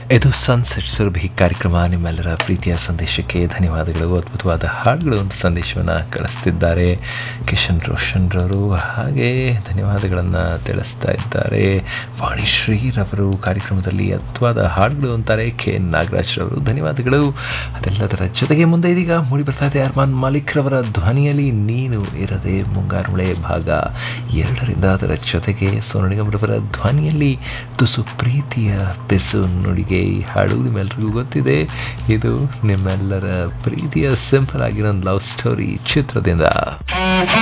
ಇದು ಸನ್ಸೆಟ್ ಸುರಭಿ ಕಾರ್ಯಕ್ರಮ ನಿಮ್ಮೆಲ್ಲರ ಪ್ರೀತಿಯ ಸಂದೇಶಕ್ಕೆ ಧನ್ಯವಾದಗಳು ಅದ್ಭುತವಾದ ಹಾಡುಗಳು ಅಂತ ಸಂದೇಶವನ್ನು ಕಳಿಸ್ತಿದ್ದಾರೆ ಕಿಶನ್ ರೋಷನ್ ರವರು ಹಾಗೆ ಧನ್ಯವಾದಗಳನ್ನು ತಿಳಿಸ್ತಾ ಇದ್ದಾರೆ ವಾಣಿಶ್ರೀರವರು ಕಾರ್ಯಕ್ರಮದಲ್ಲಿ ಅದ್ಭುತವಾದ ಹಾಡುಗಳು ಅಂತಾರೆ ಕೆ ನಾಗರಾಜ್ ರವರು ಧನ್ಯವಾದಗಳು ಅದೆಲ್ಲದರ ಜೊತೆಗೆ ಮುಂದೆ ಇದೀಗ ಮೂಡಿ ಬರ್ತಾ ಇದೆ ಅರ್ಮಾನ್ ಮಾಲಿಕ್ ರವರ ಧ್ವನಿಯಲ್ಲಿ ನೀನು ಇರದೆ ಮುಂಗಾರುಳೆ ಭಾಗ ಎರಡರಿಂದ ಅದರ ಜೊತೆಗೆ ಸೋನು ನಿಗಮ್ರವರ ಧ್ವನಿಯಲ್ಲಿ ತುಸು ಪ್ರೀತಿಯ ಬೆಸು ನುಡಿಗೆ ಈ ಹಾಡು ನಿಮ್ಮೆಲ್ಲರಿಗೂ ಗೊತ್ತಿದೆ ಇದು ನಿಮ್ಮೆಲ್ಲರ ಪ್ರೀತಿಯ ಸಿಂಪಲ್ ಆಗಿರೋ ಲವ್ ಸ್ಟೋರಿ ಚಿತ್ರದಿಂದ